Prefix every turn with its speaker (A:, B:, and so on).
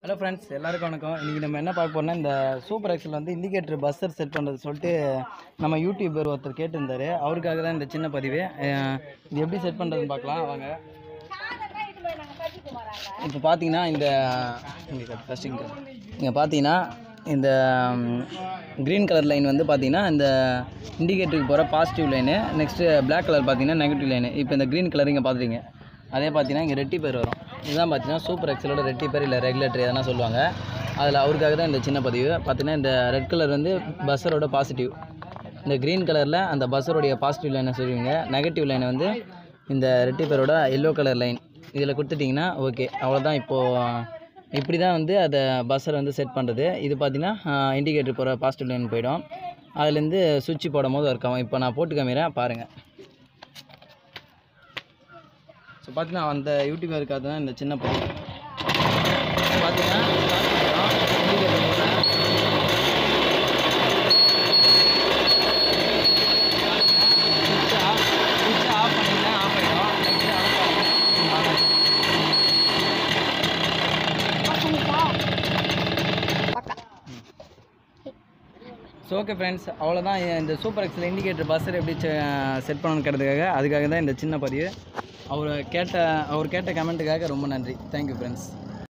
A: Hello friends எல்லாருக்கும் வணக்கம் இன்றைக்கி நம்ம என்ன பார்க்க போறோம்னா இந்த சூப்பர் எக்ஸல் வந்து இண்டிகேட்டர் பஸ்ஸர் செட் பண்ணுறது சொல்லிட்டு நம்ம யூடியூபர் ஒருத்தர் கேட்டிருந்தாரு அவருக்காக தான் இந்த சின்ன பதிவு அஹ் இது எப்படி செட் பண்ணுறதுன்னு பார்க்கலாம் வாங்க இப்போ பார்த்தீங்கன்னா இந்த இங்கே ஃபஸ்ட்டு இங்கே இங்கே பார்த்தீங்கன்னா இந்த க்ரீன் கலர் லைன் வந்து பார்த்தீங்கன்னா இந்த இண்டிகேட்டருக்கு போகிற positive line next Black colour பார்த்தீங்கன்னா நெகட்டிவ் லைனு இப்போ இந்த க்ரீன் கலர் இங்கே பார்த்துருங்க அதே பார்த்தீங்கன்னா இங்கே ரெட்டி பேர் வரும் இதுதான் பார்த்தீங்கன்னா சூப்பர் எக்ஸலோட ரெட்டி பேர் இல்லை ரெகுலேட்டர் எதனா சொல்லுவாங்க அதில் அவருக்காக தான் இந்த சின்ன பதிவு பார்த்தீங்கன்னா இந்த ரெட் கலர் வந்து பஸ்ஸரோட பாசிட்டிவ் இந்த க்ரீன் கலரில் அந்த பஸ்ஸருடைய பாசிட்டிவ் லைனை சொல்லுவீங்க நெகட்டிவ் லைனை வந்து இந்த ரெட்டிப்பேரோட எல்லோ கலர் லைன் இதில் கொடுத்துட்டிங்கன்னா ஓகே அவ்வளோதான் இப்போது இப்படி தான் வந்து அதை பஸ்ஸரை வந்து செட் பண்ணுறது இது பார்த்தீங்கன்னா இண்டிகேட்டர் போகிற பாசிட்டிவ் லைன் போயிடும் அதுலேருந்து சுவிட்ச் போடும் போது ஒர்க் ஆகும் இப்போ நான் போட்டு காமிக்கிறேன் பாருங்கள் ஸோ பார்த்தீங்கன்னா அந்த யூடியூபருக்காக தான் இந்த சின்ன பதிவு பார்த்தீங்கன்னா indicator போடுறேன். switch off switch off பண்ணிங்கன்னா off ஆயிடும். next on பண்ணி- ஸோ ஓகே ஃப்ரெண்ட்ஸ் அவ்வளோதான் இந்த சூப்பர் எக்ஸில் இண்டிகேட்டர் பஸ்ஸர் எப்படி செட் பண்ணணுங்கிறதுக்காக அதுக்காக தான் இந்த சின்ன பதிவு அவர் கேட்ட அவர் கேட்ட கமெண்ட்டுக்காக ரொம்ப நன்றி தேங்க்யூ ஃப்ரெண்ட்ஸ்